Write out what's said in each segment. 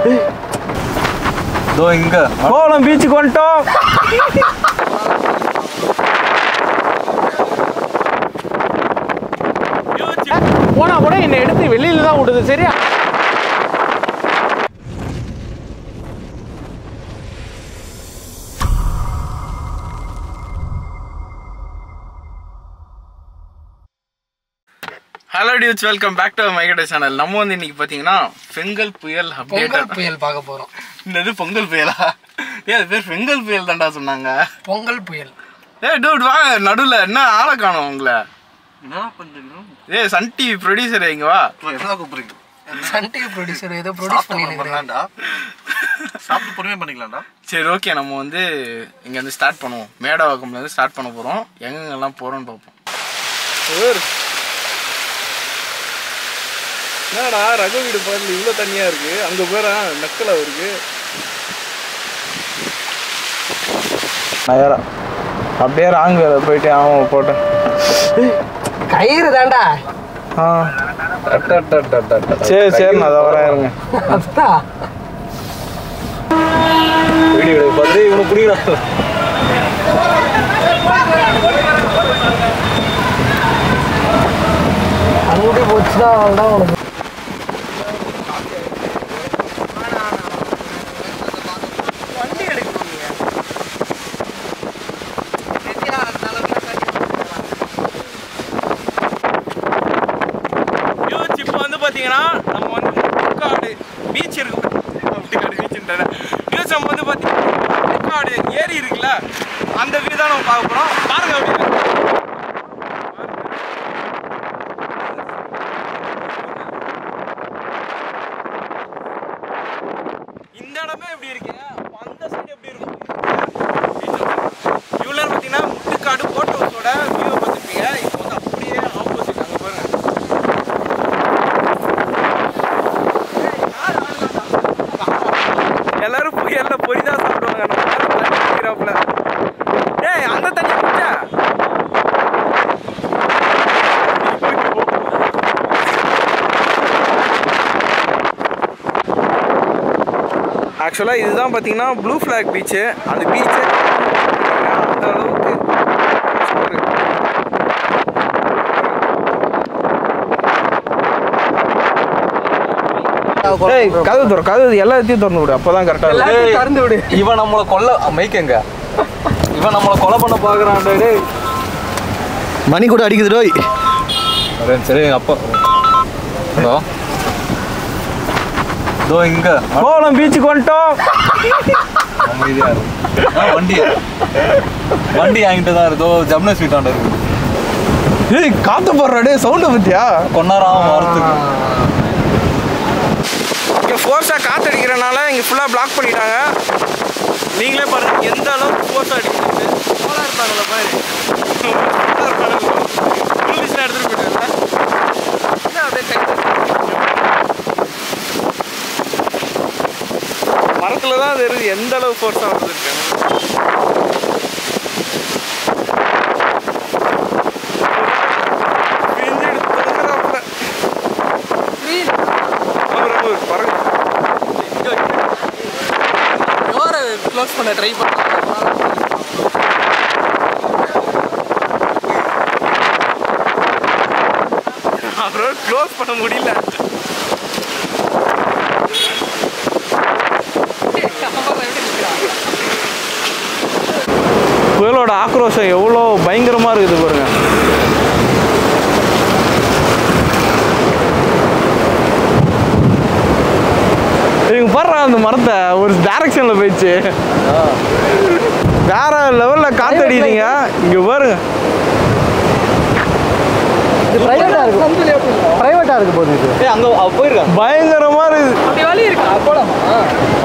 இதோ இங்க கோவளம் பீச்சுக்கு வந்துட்டோம் போனா கூட என்னை எடுத்து வெளியில தான் விடுது சரியா hello dudes welcome back to மைகட சேனல் நம்ம வந்து இன்னைக்கு பார்த்தீங்கன்னா பெங்கல் புயல் பொங்கல் அப்டேட் புயல் பார்க்க போறோம் என்னது பொங்கல் புயலா ஏ அது பேர் பெங்கல் புயல் தான்டா சொன்னாங்க பொங்கல் புயல் ஏ டூட் வாங்க நடுவில் என்ன ஆளை காணோம் உங்களை என்ன பண்றீங்க ஏ சன் டிவி ப்ரொடியூசர் இங்க வா என்ன கூப்பிடுறீங்க சன் டிவி ப்ரொடியூசர் ஏதோ ப்ரொடியூஸ் பண்ணிட்டு பண்ணலாம்டா சாப்பிட்டு பொறுமையா பண்ணிக்கலாம்டா சரி ஓகே நம்ம வந்து இங்க இருந்து ஸ்டார்ட் பண்ணுவோம் மேடவாக்கம்ல இருந்து ஸ்டார்ட் பண்ண போறோம் எங்கெங்கெல்லாம் போறோம்னு பார்ப்போம் என்னடா ரகு வீடு பாருங்க இவ்வளோ தண்ணியா இருக்கு அங்க போறா நக்கல் அவருக்கு நயரா அப்படியே ராங் வேலை போயிட்டு அவன் போட்டேன் கயிறு தாண்டா ஆ சரி சரி நான் அதை வரேன் இருங்க அதுதான் வீடியோ பார்த்து இவனை புரியல அங்குடி போச்சுன்னா அவன்தான் உனக்கு யோசிச்சு இப்போ வந்து பார்த்தீங்கன்னா நம்ம வந்து முக்காடு பீச் இருக்கு முட்டுக்காடு பீச்சுன்றேன் யோசிச்சு நம்ம வந்து பார்த்தீங்கன்னா முக்காடு ஏரி இருக்குல்ல அந்த வியூ தான் நம்ம பார்க்க போகிறோம் பாருங்க அப்படியே இந்த இடமே எப்படி இருக்கு அப்போ அந்த சைடு எப்படி இருக்கும் இவ்வளோ நேரம் பார்த்தீங்கன்னா முட்டுக்காடு போட் ஹவுஸோட வியூவை பார்த்துருப்பீங்க இப்போ வந்து அப்படியே ஆப்போசிட் அங்கே பாருங்க எல்லாரும் புயல்ல பொரி தான் சாப்பிடுவாங்க நம்ம மேல தண்ணி குடிக்கிறாப்புல டேய் அந்த தண்ணி குடிச்சா ஆக்சுவலாக இதுதான் பார்த்தீங்கன்னா ப்ளூ ஃப்ளாக் பீச்சு அந்த பீச்சு அந்த அளவுக்கு ஏய் கதவு திற கதவு எல்லாத்தையும் திறந்து விடு அப்பதான் கரெக்டா எல்லாத்தையும் திறந்து விடு இவன் நம்மளை கொல்ல மைக்கங்க இவன் நம்மளை கொலை பண்ண பாக்குறான்டா டேய் மணி கூட அடிக்குது ரோய் சரி, சரி எங்க அப்பா ஹலோ இதோ இங்க கோவளம் பீச்சுக்கு வந்துட்டோம் அமைதியா இருக்கு ஆ, வண்டி வண்டி என்கிட்ட தான் இருக்கோ ஜம்னா ஸ்வீட் ஆண்ட இருக்கு ஏய் காத்து போடுறா டே சவுண்டை பத்தியா கொண்டாராம வரத்துக்கு இங்கே ஃபோர்ஸாக காற்று அடிக்கிறனால இங்கே ஃபுல்லாக பிளாக் பண்ணிட்டாங்க நீங்களே பாருங்க எந்த அளவுக்கு ஃபோர்ஸாக அடிக்குது சோலார் இருப்பாங்கல்ல பாரு சோலார் பேனல் இங்கிலீஷில் எடுத்துகிட்டு போயிட்டாங்க என்ன அப்படியே கை மரத்தில் தான் அது இருக்குது எந்த அளவு ஃபோர்ஸாக வந்துருக்காங்க பிரிஞ்சு எடுத்து தொங்குறாப்புல. அவர் அவர் பறகு டோரை க்ளோஸ் பண்ண ட்ரை பண்ண அப்புறம் க்ளோஸ் பண்ண முடியல புயலோட ஆக்ரோஷம் எவ்வளோ பயங்கரமாக இருக்குது பாருங்க இவங்க பாடுறா அந்த மரத்தை ஒரு டைரக்ஷனில் போயிடுச்சு வேற லெவலில் காத்தடிக்குதுங்க இங்கே பாருங்க இது பிரைவேட்டா இருக்கு பிரைவேட்டா இருக்கு போகுது இது ஏய் அங்க அவ போயிருக்காங்க பயங்கரமாக இருக்குது அப்படி வழி இருக்கா போலாமா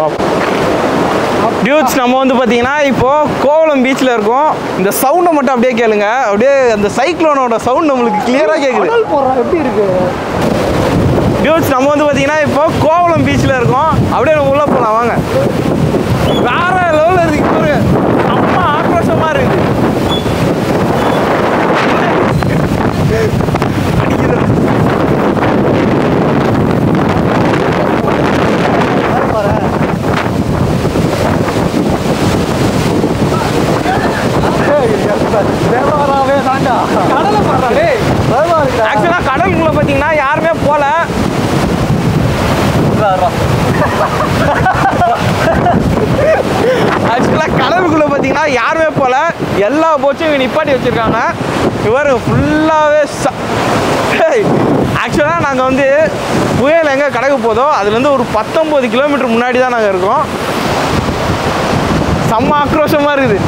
டியூட்ஸ் நம்ம வந்து பார்த்தீங்கன்னா இப்போ கோவளம் பீச்சில் இருக்கோம் இந்த சவுண்டை மட்டும் அப்படியே கேளுங்க அப்படியே அந்த சைக்ளோனோட சவுண்ட் நம்மளுக்கு கிளியராக கேட்குது கடல் போடுறோம் எப்படி இருக்கு டியூட்ஸ் நம்ம வந்து பார்த்தீங்கன்னா இப்போ கோவளம் பீச்சில் இருக்கோம் அப்படியே நம்ம உள்ளே போகலாம் வாங்க வேற லெவலில் இருக்கு பாருங்க அம்மா ஆக்ரோஷமாக இருக்குது அடிக்குது ஆடுறான் ஆக்சுவலாக கடலுக்குள்ளே பார்த்தீங்கன்னா யாருமே போல எல்லா போட்ஸும் இங்கே நிப்பாட்டி வச்சுருக்காங்க இவர் ஃபுல்லாகவே ஆக்சுவலாக நாங்கள் வந்து புயல் எங்கே கடக்கு போதோ அதுலேருந்து ஒரு பத்தொம்போது கிலோமீட்டர் முன்னாடி தான் நாங்கள் இருக்கோம் செம்ம ஆக்ரோஷமாக இருக்குது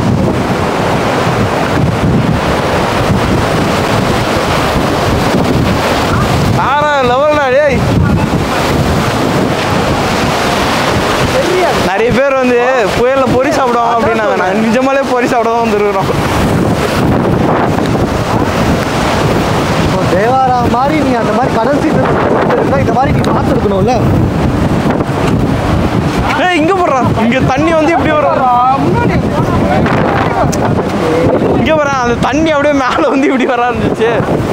வேற லெவல்டா டேய் நிறைய பேர் வந்து புயல்ல பொறி சாப்பிடுவாங்க அப்படின்னாங்க நாங்கள் நிஜமாலே பொறி சாப்பிட தான் வந்துருக்கிறோம் இப்போ தேவாரா மாதிரி நீ அந்த மாதிரி கடல் சீசன் இருந்தால் இந்த மாதிரி நீ பார்த்துருக்கணும்ல ஏய் இங்க போடுறான் இங்க தண்ணி வந்து எப்படி வரும் இங்க போறான் அந்த தண்ணி அப்படியே மேல வந்து இப்படி வர ஆரம்பிச்சு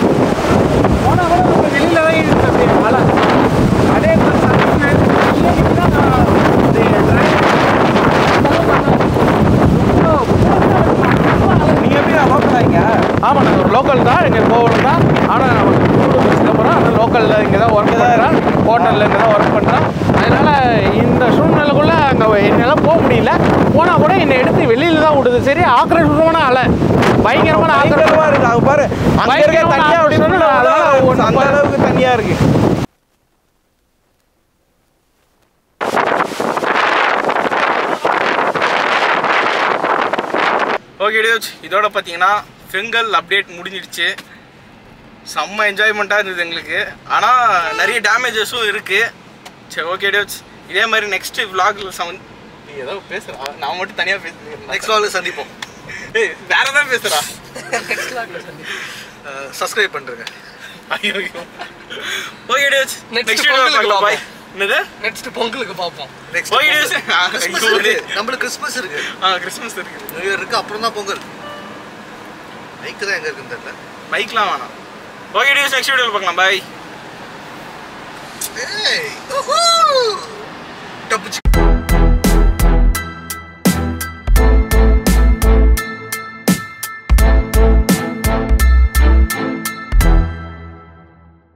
நீங்க எப்படி லோக்கல் இங்க ஆமாம் நாங்கள் ஒரு லோக்கல் தான் இங்கே கோவூர் தான் ஆனால் நான் சிதம்பரம் அந்த லோக்கலில் இங்கே தான் ஒர்க் பண்ணுறேன் ஹோட்டலில் இங்கே தான் ஒர்க் பண்ணுறேன் அதனால் இந்த சூழ்நிலைக்குள்ளே அங்கே என்னால் போக முடியல போனால் கூட என்னை எடுத்து வெளியில் தான் விடுது சரி ஆக்கிரமிப்பான அலை பயங்கரமான பயங்கரமா ஆக்கிரமிப்பான இருக்கு அங்க பாரு அங்க இருக்க பயங்கரமான தண்ணியா ஆக்கிரமிப்பு விட்டு அதனால ஒண்ணும் அந்த பண்ண- அளவுக்கு தண்ணியா இருக்கு ஓகே டியோச் இதோட பார்த்தீங்கன்னா செங்கல் அப்டேட் முடிஞ்சிடுச்சு செம்ம என்ஜாய்மெண்ட்டாக இருந்தது எங்களுக்கு ஆனால் நிறைய டேமேஜஸும் இருக்குது சரி ஓகே டியோச் இதே மாதிரி நெக்ஸ்ட் vlogல சவுண்ட் நீ ஏதோ பேசுகிறா நான் மட்டும் தனியாக பேசுகிறேன் நெக்ஸ்ட் வாவில் சந்திப்போம் ஏய் வேற ஏதாவது பேசுகிறா சப்ஸ்கிரைப் பண்ணுறேங்க ஓகே டியோச் Next நெக்ஸ்ட் பொங்கலுக்கு வீடியோ பாய் பார்ப்போம். என்னது நெக்ஸ்ட் பொங்கலுக்கு பார்ப்போம் நெக்ஸ்ட் ஓகே டியோச் கிறிஸ்மஸ் இருக்கு நம்மளுக்கு கிறிஸ்மஸ் இருக்கு ஆ கிறிஸ்மஸ் இருக்குது நியூ இயர் இருக்கு அப்புறம் தான் பொங்கல் பைக்கு தான் எங்க இருக்குன்னு தெரியல பைக்லாம் வேணாம் ஓகே டியோச் நெக்ஸ்ட் வீடியோவில் பார்க்கலாம் பாய் ஏய், ஊஹூ. தப்பிச்சு